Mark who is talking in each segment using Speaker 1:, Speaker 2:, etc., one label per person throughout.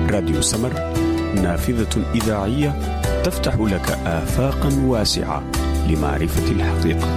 Speaker 1: راديو سمر نافذة إذاعية تفتح لك آفاقا واسعة لمعرفة الحقيقة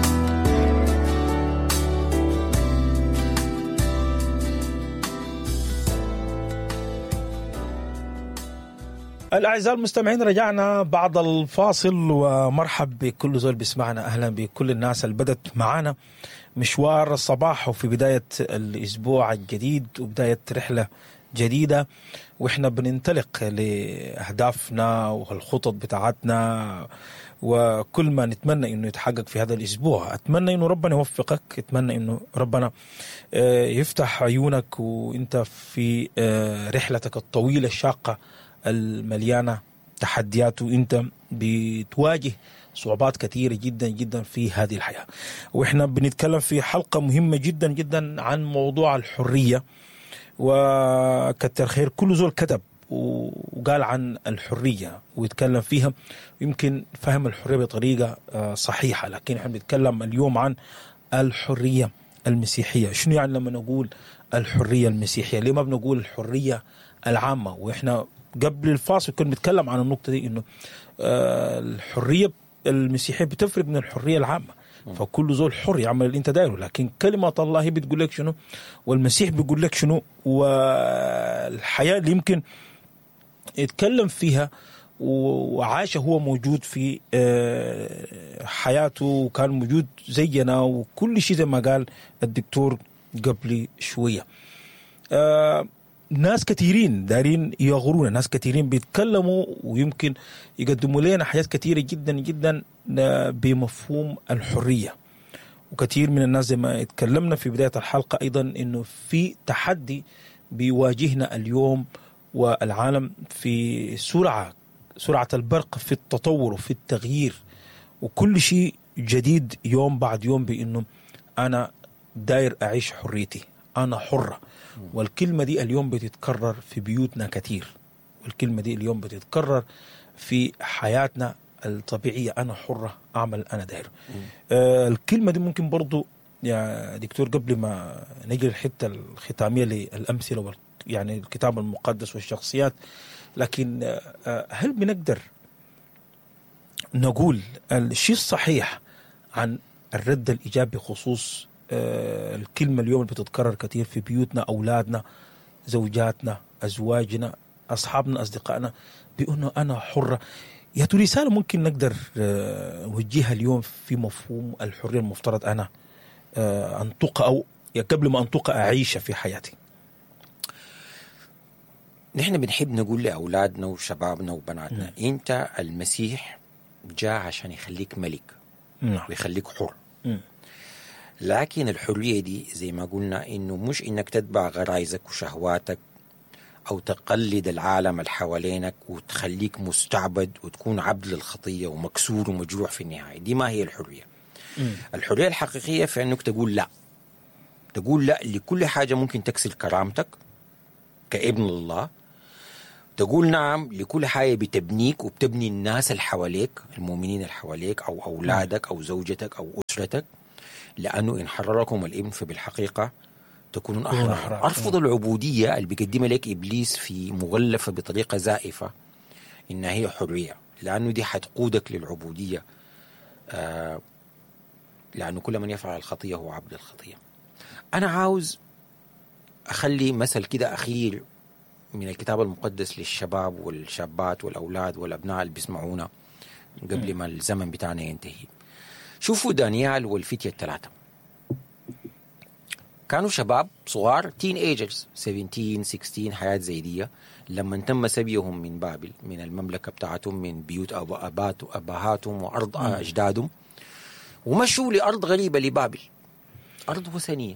Speaker 2: الأعزاء المستمعين رجعنا بعد الفاصل ومرحب بكل زول بيسمعنا أهلا بكل الناس اللي بدت معنا مشوار الصباح وفي بداية الأسبوع الجديد وبداية رحلة جديدة وإحنا بننطلق لأهدافنا والخطط بتاعتنا وكل ما نتمنى انه يتحقق في هذا الاسبوع اتمنى انه ربنا يوفقك اتمنى انه ربنا يفتح عيونك وانت في رحلتك الطويله الشاقه المليانه تحديات وانت بتواجه صعوبات كثيره جدا جدا في هذه الحياه واحنا بنتكلم في حلقه مهمه جدا جدا عن موضوع الحريه وكتر خير كل زول كتب وقال عن الحرية ويتكلم فيها يمكن فهم الحرية بطريقة صحيحة لكن احنا بنتكلم اليوم عن الحرية المسيحية شنو يعني لما نقول الحرية المسيحية ليه ما بنقول الحرية العامة واحنا قبل الفاصل كنا بنتكلم عن النقطة دي انه الحرية المسيحية بتفرق من الحرية العامة فكل زول حر يعمل اللي انت دايره لكن كلمة الله بتقول لك شنو والمسيح بيقول لك شنو والحياة اللي يمكن يتكلم فيها وعاش هو موجود في حياته وكان موجود زينا وكل شيء زي ما قال الدكتور قبل شوية ناس كثيرين دارين يغرونا ناس كثيرين بيتكلموا ويمكن يقدموا لنا حاجات كثيرة جدا جدا بمفهوم الحرية وكثير من الناس زي ما اتكلمنا في بداية الحلقة أيضا أنه في تحدي بيواجهنا اليوم والعالم في سرعة سرعة البرق في التطور وفي التغيير وكل شيء جديد يوم بعد يوم بأنه أنا داير أعيش حريتي أنا حرة والكلمة دي اليوم بتتكرر في بيوتنا كثير والكلمة دي اليوم بتتكرر في حياتنا الطبيعية أنا حرة أعمل أنا داير آه الكلمة دي ممكن برضو يا دكتور قبل ما نجي الحتة الختامية للأمثلة يعني الكتاب المقدس والشخصيات لكن آه هل بنقدر نقول الشيء الصحيح عن الرد الإيجابي بخصوص آه الكلمة اليوم اللي بتتكرر كثير في بيوتنا أولادنا زوجاتنا أزواجنا أصحابنا أصدقائنا بأنه أنا حرة يا رسالة ممكن نقدر نوجهها اليوم في مفهوم الحرية المفترض أنا أنطق أو قبل ما أنطق أعيش في حياتي
Speaker 3: نحن بنحب نقول لأولادنا وشبابنا وبناتنا م. أنت المسيح جاء عشان يخليك ملك
Speaker 2: م.
Speaker 3: ويخليك حر
Speaker 2: م.
Speaker 3: لكن الحرية دي زي ما قلنا إنه مش إنك تتبع غرايزك وشهواتك أو تقلد العالم اللي حوالينك وتخليك مستعبد وتكون عبد للخطية ومكسور ومجروح في النهاية دي ما هي الحرية
Speaker 2: م.
Speaker 3: الحرية الحقيقية في أنك تقول لا تقول لا لكل حاجة ممكن تكسر كرامتك كابن الله تقول نعم لكل حاجة بتبنيك وبتبني الناس اللي حواليك المؤمنين اللي حواليك أو أولادك أو زوجتك أو أسرتك لأنه إن حرركم الابن فبالحقيقة تكونون أحرار أرفض العبودية اللي بيقدمها لك إبليس في مغلفة بطريقة زائفة إنها هي حرية لأنه دي حتقودك للعبودية آه لأنه كل من يفعل الخطية هو عبد الخطية أنا عاوز أخلي مثل كده أخير من الكتاب المقدس للشباب والشابات والأولاد والأبناء اللي بيسمعونا قبل ما الزمن بتاعنا ينتهي شوفوا دانيال والفتية الثلاثة كانوا شباب صغار تين ايجرز 17 16 حياة زي دي لما تم سبيهم من بابل من المملكة بتاعتهم من بيوت أبات أباهاتهم وأرض أجدادهم ومشوا لأرض غريبة لبابل أرض وثنية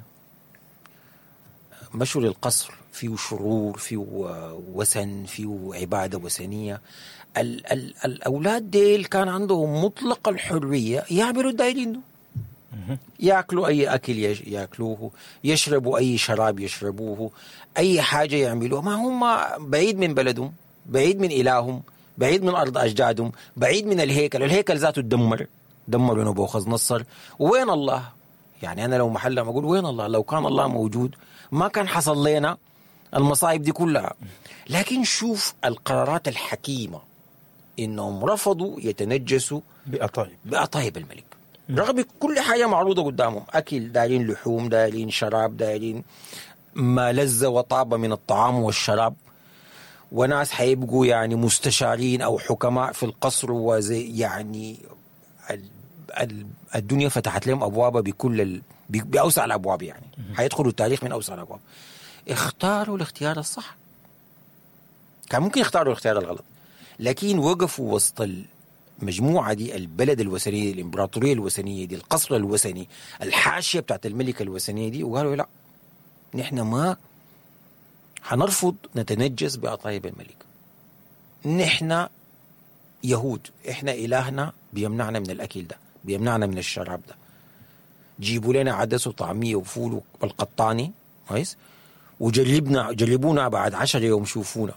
Speaker 3: مشوا للقصر فيه شرور فيه وثن فيه عبادة وثنية ال ال الأولاد ديل كان عندهم مطلق الحرية يعملوا دايرينه ياكلوا اي اكل ياكلوه يشربوا اي شراب يشربوه اي حاجه يعملوها ما هم بعيد من بلدهم بعيد من الههم بعيد من ارض اجدادهم بعيد من الهيكل الهيكل ذاته تدمر دمروا نبوخذ نصر وين الله يعني انا لو محلهم اقول وين الله لو كان الله موجود ما كان حصل لنا المصايب دي كلها لكن شوف القرارات الحكيمة إنهم رفضوا يتنجسوا
Speaker 2: بأطايب
Speaker 3: بأطايب الملك رغم كل حاجة معروضة قدامهم أكل دايرين لحوم دايرين شراب دايرين ما لذ وطاب من الطعام والشراب وناس حيبقوا يعني مستشارين أو حكماء في القصر وزي يعني ال- ال- الدنيا فتحت لهم أبوابها بكل ال... ب- بأوسع الأبواب يعني حيدخلوا التاريخ من أوسع الأبواب اختاروا الاختيار الصح كان ممكن يختاروا الاختيار الغلط لكن وقفوا وسط المجموعة دي البلد الوثنية الإمبراطورية الوثنية دي القصر الوثني الحاشية بتاعت الملكة الوثنية دي وقالوا لا نحن ما حنرفض نتنجس بأطايب الملك نحن يهود احنا إلهنا بيمنعنا من الأكل ده بيمنعنا من الشراب ده جيبوا لنا عدس وطعمية وفول والقطاني كويس وجربنا جربونا بعد عشر يوم شوفونا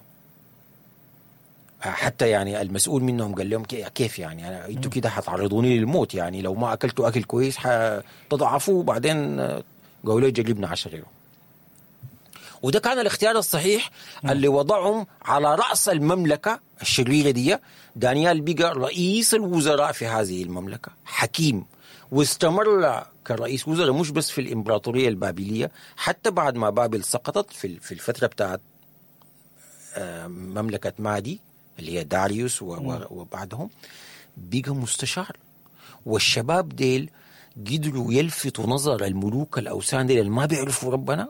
Speaker 3: حتى يعني المسؤول منهم قال لهم كي- كيف يعني أنا انتوا كده حتعرضوني للموت يعني لو ما اكلتوا اكل كويس حتضعفوا وبعدين آه، قالوا لي جربنا عشر يوم وده كان الاختيار الصحيح اللي وضعهم على راس المملكه الشريره دي دانيال بقى رئيس الوزراء في هذه المملكه حكيم واستمر كرئيس وزراء مش بس في الامبراطوريه البابليه حتى بعد ما بابل سقطت في في الفتره بتاعت آه، مملكه مادي اللي هي داريوس و- و- وبعدهم بقى مستشار والشباب ديل قدروا يلفتوا نظر الملوك الاوثان ديل اللي ما بيعرفوا ربنا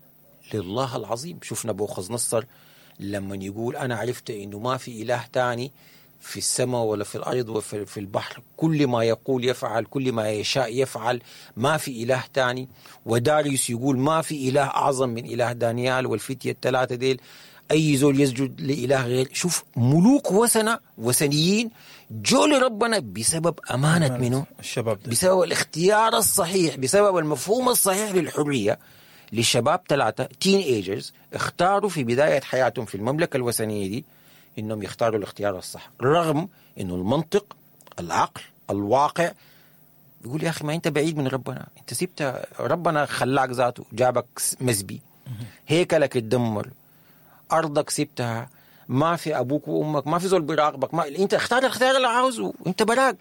Speaker 3: لله العظيم شفنا بوخذ نصر لما يقول انا عرفت انه ما في اله تاني في السماء ولا في الارض ولا في في البحر كل ما يقول يفعل كل ما يشاء يفعل ما في اله تاني وداريوس يقول ما في اله اعظم من اله دانيال والفتيه الثلاثه ديل اي زول يسجد لاله غير شوف ملوك وثنه وثنيين جو لربنا بسبب امانه منه
Speaker 2: الشباب ده
Speaker 3: بسبب الاختيار الصحيح بسبب المفهوم الصحيح للحرية للشباب ثلاثة تين ايجرز اختاروا في بداية حياتهم في المملكة الوثنية دي انهم يختاروا الاختيار الصح رغم انه المنطق العقل الواقع يقول يا اخي ما انت بعيد من ربنا انت سبت ربنا خلاك ذاته جابك مسبي هيكلك اتدمر ارضك سبتها ما في ابوك وامك ما في زول بيراقبك ما انت اختار الاختيار اللي عاوزه انت براك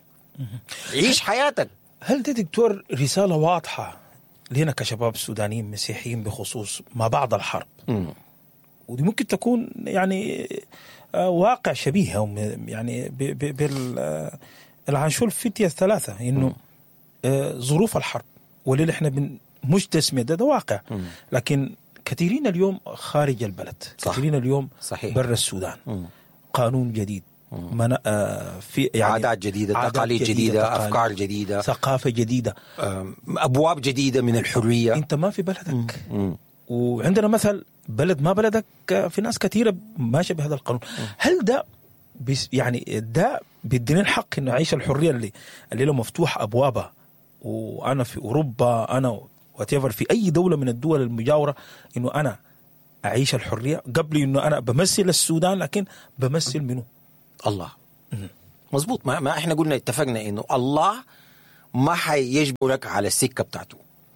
Speaker 3: عيش حياتك
Speaker 2: هل ده دكتور رسالة واضحة لنا كشباب سودانيين مسيحيين بخصوص ما بعد الحرب
Speaker 3: مم.
Speaker 2: ودي ممكن تكون يعني آه، واقع شبيه أو م- يعني ب- ب- بال آه، العنشول الفتية الثلاثة إنه آه، ظروف الحرب واللي احنا بن مش تسمية ده, ده واقع لكن كثيرين اليوم خارج البلد
Speaker 3: صح.
Speaker 2: كثيرين اليوم
Speaker 3: صحيح.
Speaker 2: برا السودان
Speaker 3: مم.
Speaker 2: قانون جديد من آه في يعني
Speaker 3: عادات جديدة
Speaker 2: عادات
Speaker 3: تقاليد جديدة
Speaker 2: تقاليد،
Speaker 3: أفكار جديدة
Speaker 2: ثقافة جديدة
Speaker 3: أم، أبواب جديدة من الحرية
Speaker 2: انت ما في بلدك
Speaker 3: مم.
Speaker 2: وعندنا مثل بلد ما بلدك آه، في ناس كثيره ماشيه بهذا القانون هل ده بس يعني ده بيديني الحق انه اعيش الحريه اللي اللي له مفتوح ابوابها وانا في اوروبا انا وات في اي دوله من الدول المجاوره انه انا اعيش الحريه قبل انه انا بمثل السودان لكن بمثل منه
Speaker 3: الله مظبوط ما, ما احنا قلنا اتفقنا انه الله ما حيجبرك على السكه بتاعته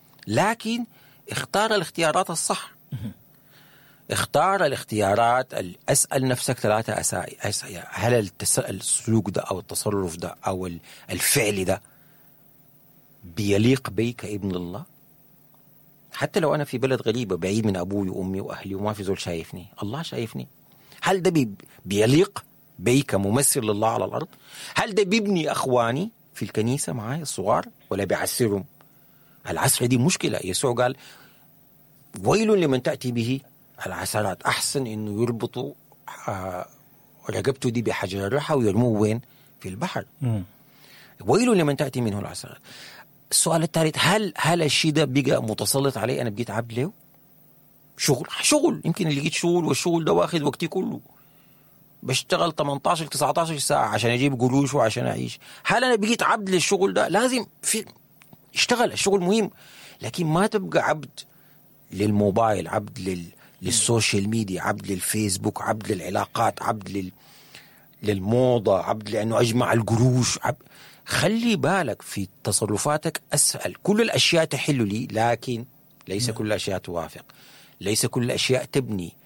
Speaker 3: لكن اختار الاختيارات الصح اختار الاختيارات ال- اسال نفسك ثلاثه اسئله أسئلة. هل التس... السلوك ده او التصرف ده او ال- الفعل ده بيليق بي كابن الله حتى لو انا في بلد غريبه بعيد من ابوي وامي واهلي وما في زول شايفني الله شايفني هل ده بي بيليق بي كممثل لله على الارض هل ده بيبني اخواني في الكنيسه معاي الصغار ولا بيعسرهم العسره دي مشكله يسوع قال ويل لمن تاتي به العسرات احسن انه يربطوا آه، رقبته دي بحجر الرحى ويرموه وين في البحر
Speaker 2: مم.
Speaker 3: ويل لمن تاتي منه العسرات السؤال الثالث هل هل الشيء ده بقى متسلط علي انا بقيت عبد له شغل شغل يمكن لقيت شغل والشغل ده واخد وقتي كله بشتغل 18 19 ساعه عشان اجيب قروش وعشان اعيش هل انا بقيت عبد للشغل ده لازم في اشتغل الشغل مهم لكن ما تبقى عبد للموبايل عبد لل للسوشيال ميديا عبد للفيسبوك عبد للعلاقات عبد لل للموضة عبد لأنه أجمع القروش عبد خلي بالك في تصرفاتك أسأل كل الأشياء تحل لي لكن ليس كل الأشياء توافق ليس كل الأشياء تبني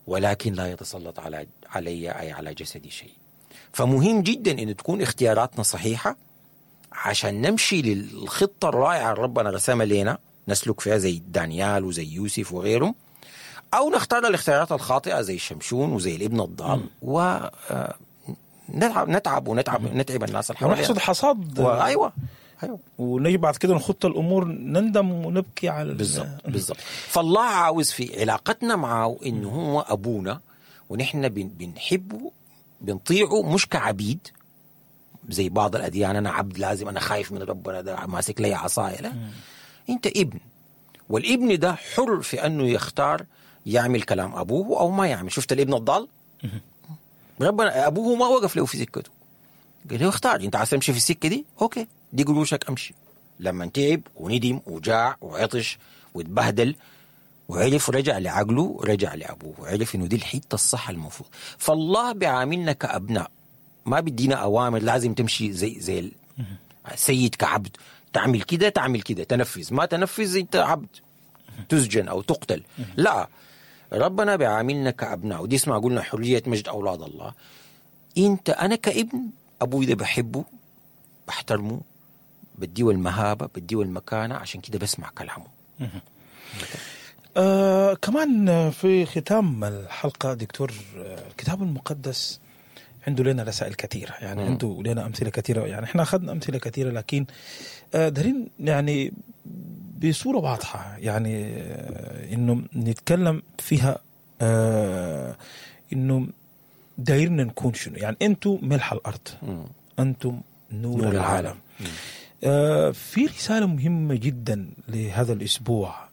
Speaker 3: ولكن لا يتسلط على علي أي على جسدي شيء فمهم جدا أن تكون اختياراتنا صحيحة عشان نمشي للخطة الرائعة اللي ربنا رسمها لنا نسلك فيها زي دانيال وزي يوسف وغيرهم أو نختار الاختيارات الخاطئة زي شمشون وزي الابن الضال و آه، نتعب نتعب ونتعب نتعب الناس اللي
Speaker 2: ونحصد
Speaker 3: حوالينا
Speaker 2: حصاد
Speaker 3: ايوه ايوه
Speaker 2: ونجي بعد كده نخط الامور نندم ونبكي على ال-
Speaker 3: بالضبط بالضبط فالله عاوز في علاقتنا معه انه هو ابونا ونحن بن- بنحبه بنطيعه مش كعبيد زي بعض الاديان انا عبد لازم انا خايف من ربنا ده ماسك لي عصايه لا انت ابن والابن ده حر في انه يختار يعمل كلام ابوه او ما يعمل شفت الابن الضال ربنا ابوه ما وقف له في سكته قال له اختار انت عايز تمشي في السكه دي اوكي دي قروشك امشي لما تعب وندم وجاع وعطش واتبهدل وعرف رجع لعقله رجع لابوه وعرف انه دي الحته الصح المفروض فالله بيعاملنا كابناء ما بيدينا اوامر لازم تمشي زي زي ال- سيد كعبد تعمل كده تعمل كده تنفذ ما تنفذ انت عبد تسجن او تقتل لا ربنا بيعاملنا كابناء ودي اسمها قلنا حريه مجد اولاد الله انت انا كابن ابوي ده بحبه بحترمه بديه المهابه بديه المكانه عشان كده بسمع كلامه
Speaker 2: آه كمان في ختام الحلقة دكتور آه، الكتاب المقدس عنده لنا رسائل كثيرة يعني
Speaker 3: مم.
Speaker 2: عنده لنا أمثلة كثيرة يعني احنا أخذنا أمثلة كثيرة لكن آه دارين يعني بصورة واضحة يعني آه إنه نتكلم فيها آه إنه دايرنا نكون شنو يعني أنتم ملح الأرض
Speaker 3: مم.
Speaker 2: أنتم نور,
Speaker 3: نور
Speaker 2: العالم,
Speaker 3: العالم.
Speaker 2: آه، في رسالة مهمة جدا لهذا الأسبوع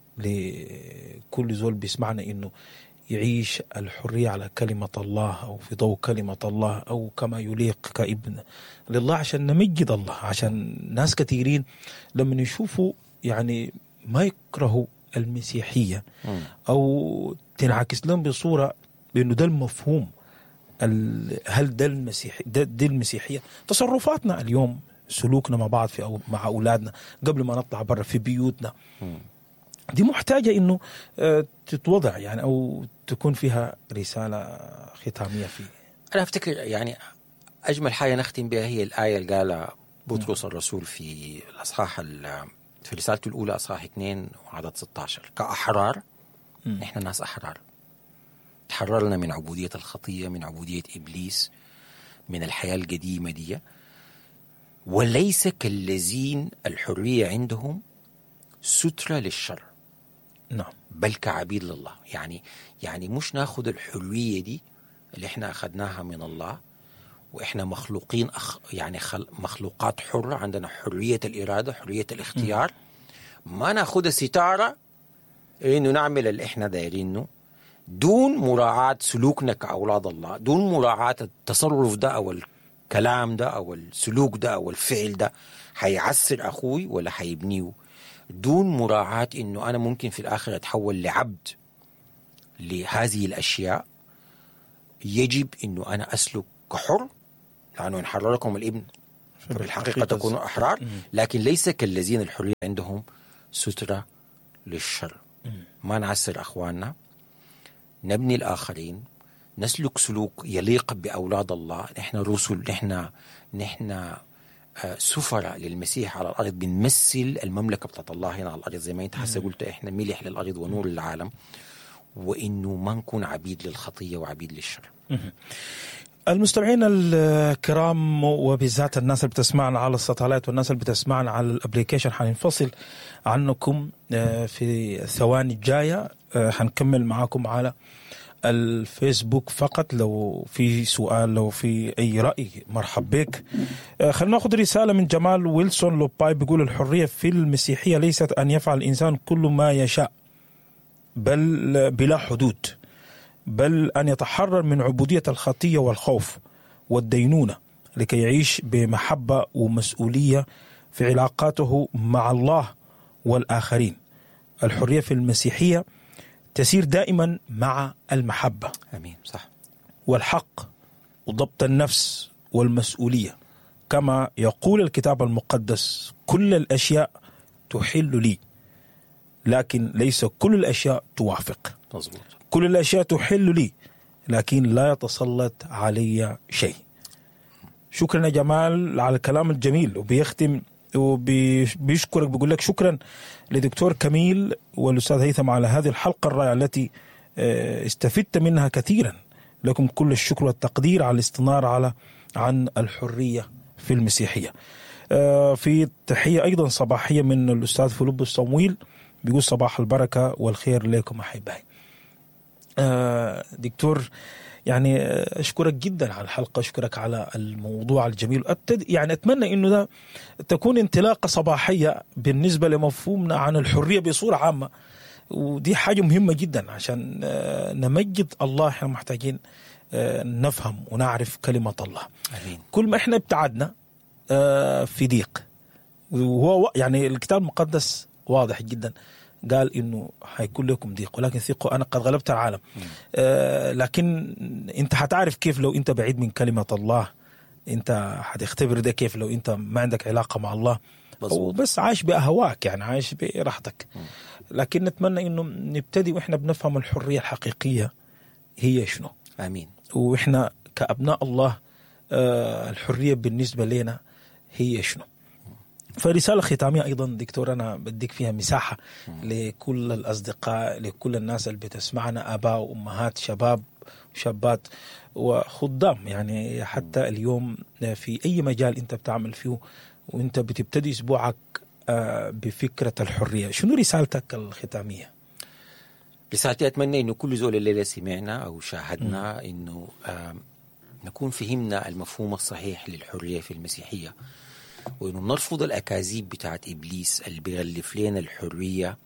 Speaker 2: لكل زول بيسمعنا إنه يعيش الحرية على كلمة الله أو في ضوء كلمة الله أو كما يليق كابن لله عشان نمجد الله عشان ناس كثيرين لما يشوفوا يعني ما يكرهوا المسيحية
Speaker 3: مم.
Speaker 2: أو تنعكس لهم بصورة بأنه ده المفهوم ال- هل ده المسيح ده دي المسيحيه تصرفاتنا اليوم سلوكنا مع بعض في أو مع اولادنا قبل ما نطلع برا في بيوتنا
Speaker 3: مم.
Speaker 2: دي محتاجه انه آه، تتوضع يعني او تكون فيها رساله ختاميه في
Speaker 3: انا افتكر يعني اجمل حاجه نختم بها هي الايه اللي قالها بطرس الرسول في الاصحاح ال- في رسالته الاولى اصحاح 2 وعدد 16 كاحرار
Speaker 2: مم.
Speaker 3: نحن ناس احرار تحررنا من عبوديه الخطيه من عبوديه ابليس من الحياه القديمه دي وليس كالذين الحريه عندهم ستره للشر
Speaker 2: نعم
Speaker 3: بل كعبيد لله يعني يعني مش ناخذ الحريه دي اللي احنا اخذناها من الله واحنا مخلوقين أخ يعني خل مخلوقات حره عندنا حريه الاراده حريه الاختيار ما ناخذها ستاره انه نعمل اللي احنا دايرينه دون مراعاة سلوكنا كأولاد الله دون مراعاة التصرف ده أو الكلام ده أو السلوك ده أو الفعل ده حيعسر أخوي ولا حيبنيه دون مراعاة إنه أنا ممكن في الآخر أتحول لعبد لهذه الأشياء يجب إنه أنا أسلك كحر لأنه إن حرركم الابن فبالحقيقة تكونوا أحرار لكن ليس كالذين الحرية عندهم سترة للشر ما نعسر أخواننا نبني الآخرين نسلك سلوك يليق بأولاد الله نحن رسل نحن نحن آه، سفراء للمسيح على الأرض بنمثل المملكة بتاعت الله هنا على الأرض زي ما أنت حسي قلت إحنا ملح للأرض ونور للعالم وإنه ما نكون عبيد للخطية وعبيد للشر
Speaker 2: المستمعين الكرام وبالذات الناس اللي بتسمعنا على الساتلايت والناس اللي بتسمعنا على الابليكيشن حننفصل عنكم آه، في الثواني الجايه آه، حنكمل معاكم على الفيسبوك فقط لو في سؤال لو في اي راي مرحب بك آه، خلينا ناخذ رساله من جمال ويلسون لوباي بيقول الحريه في المسيحيه ليست ان يفعل الانسان كل ما يشاء بل بلا حدود بل أن يتحرر من عبودية الخطية والخوف والدينونة لكي يعيش بمحبة ومسؤولية في علاقاته مع الله والآخرين الحرية في المسيحية تسير دائما مع المحبة
Speaker 3: أمين صح
Speaker 2: والحق وضبط النفس والمسؤولية كما يقول الكتاب المقدس كل الأشياء تحل لي لكن ليس كل الأشياء توافق
Speaker 3: مظبوط
Speaker 2: كل الأشياء تحل لي لكن لا يتسلط علي شيء شكرا يا جمال على الكلام الجميل وبيختم وبيشكرك بيقول لك شكرا لدكتور كميل والاستاذ هيثم على هذه الحلقه الرائعه التي آه، استفدت منها كثيرا لكم كل الشكر والتقدير على الاستنارة على عن الحريه في المسيحيه. آه، في تحيه ايضا صباحيه من الاستاذ فيلبس صمويل بيقول صباح البركه والخير لكم احبائي. آه، دكتور يعني اشكرك جدا على الحلقه اشكرك على الموضوع الجميل أبتد يعني اتمنى انه ده تكون انطلاقه صباحيه بالنسبه لمفهومنا عن الحريه بصوره عامه ودي حاجه مهمه جدا عشان آه، نمجد الله احنا محتاجين آه، نفهم ونعرف كلمه الله
Speaker 3: امين
Speaker 2: كل ما احنا ابتعدنا آه، في ضيق وهو يعني الكتاب المقدس واضح جدا قال انه حيكون لكم ضيق ولكن ثقوا انا قد غلبت العالم آه لكن انت حتعرف كيف لو انت بعيد من كلمه الله انت حتختبر ده كيف لو انت ما عندك علاقه مع الله
Speaker 3: مظبوط.
Speaker 2: وبس عايش باهواك يعني عايش براحتك لكن نتمنى انه نبتدي واحنا بنفهم الحريه الحقيقيه هي شنو
Speaker 3: امين
Speaker 2: واحنا كابناء الله آه، الحريه بالنسبه لنا هي شنو فرسالة ختامية أيضا دكتور أنا بديك فيها مساحة لكل الأصدقاء لكل الناس اللي بتسمعنا آباء وأمهات شباب وشابات وخدام يعني حتى اليوم في أي مجال أنت بتعمل فيه وأنت بتبتدي أسبوعك آه، بفكرة الحرية شنو رسالتك الختامية؟
Speaker 3: رسالتي اتمنى انه كل زول الليله سمعنا او شاهدنا انه آم، نكون فهمنا المفهوم الصحيح للحريه في المسيحيه وانه نرفض الاكاذيب بتاعت ابليس اللي بيغلف لنا الحريه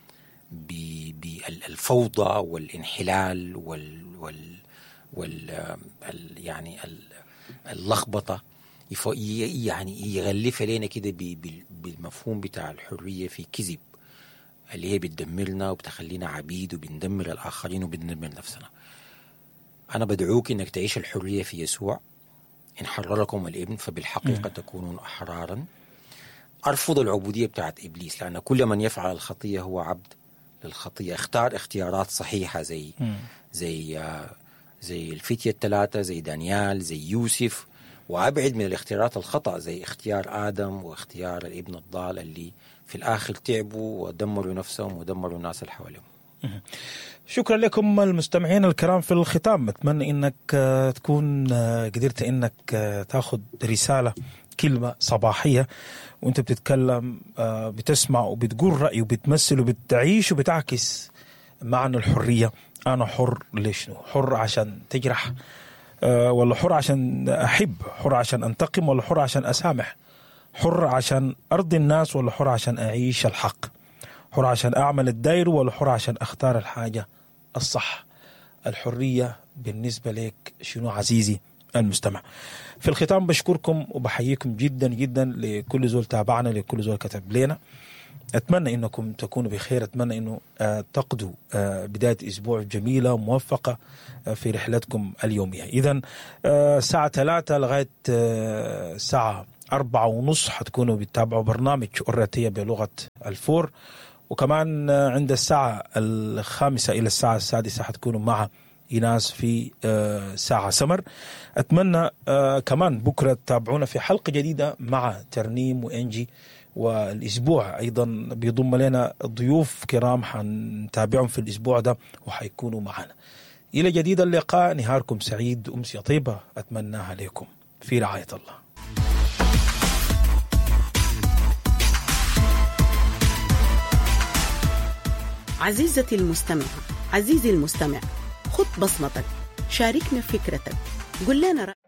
Speaker 3: بالفوضى والانحلال وال وال وال آم، ال- يعني ال- اللخبطه يف- ي- يعني يغلف لنا كده ب- بال- بالمفهوم بتاع الحريه في كذب اللي هي بتدمرنا وبتخلينا عبيد وبندمر الآخرين وبندمر نفسنا أنا بدعوك إنك تعيش الحرية في يسوع إن حرركم الابن فبالحقيقة تكونون أحرارا أرفض العبودية بتاعت إبليس لأن كل من يفعل الخطية هو عبد للخطية اختار اختيارات صحيحة زي زي آه، زي الفتية الثلاثة زي دانيال زي يوسف وأبعد من الاختيارات الخطأ زي اختيار آدم واختيار الابن الضال اللي في الآخر تعبوا ودمروا نفسهم ودمروا الناس اللي حواليهم
Speaker 2: شكرا لكم المستمعين الكرام في الختام اتمنى انك آه، تكون آه، قدرت انك آه، تاخذ رساله كلمه صباحيه وانت بتتكلم آه، بتسمع وبتقول راي وبتمثل وبتعيش وبتعكس معنى الحريه انا حر ليش شنو؟ حر عشان تجرح آه، ولا حر عشان احب حر عشان انتقم ولا حر عشان اسامح حر عشان ارضي الناس ولا حر عشان اعيش الحق حر عشان اعمل الداير ولا حر عشان اختار الحاجه الصح الحريه بالنسبه لك شنو عزيزي المستمع في الختام بشكركم وبحييكم جدا جدا لكل زول تابعنا لكل زول كتب لنا اتمنى انكم تكونوا بخير اتمنى انه آه، تقضوا آه، بدايه اسبوع جميله وموفقه آه، في رحلتكم اليوميه اذا الساعه ثلاثة لغايه آه، الساعه أربعة ونص حتكونوا بتتابعوا برنامج أرتية بلغة الفور وكمان آه، عند الساعة الخامسة إلى الساعة السادسة حتكونوا مع إيناس في آه، ساعة سمر أتمنى آه، كمان بكرة تتابعونا في حلقة جديدة مع ترنيم وإنجي والأسبوع أيضا بيضم لنا ضيوف كرام حنتابعهم في الأسبوع ده وحيكونوا معنا إلى جديد اللقاء نهاركم سعيد أمسية طيبة أتمناها لكم في رعاية الله
Speaker 4: عزيزتي المستمعة عزيزي المستمع خط بصمتك شاركنا فكرتك قل لنا رأيك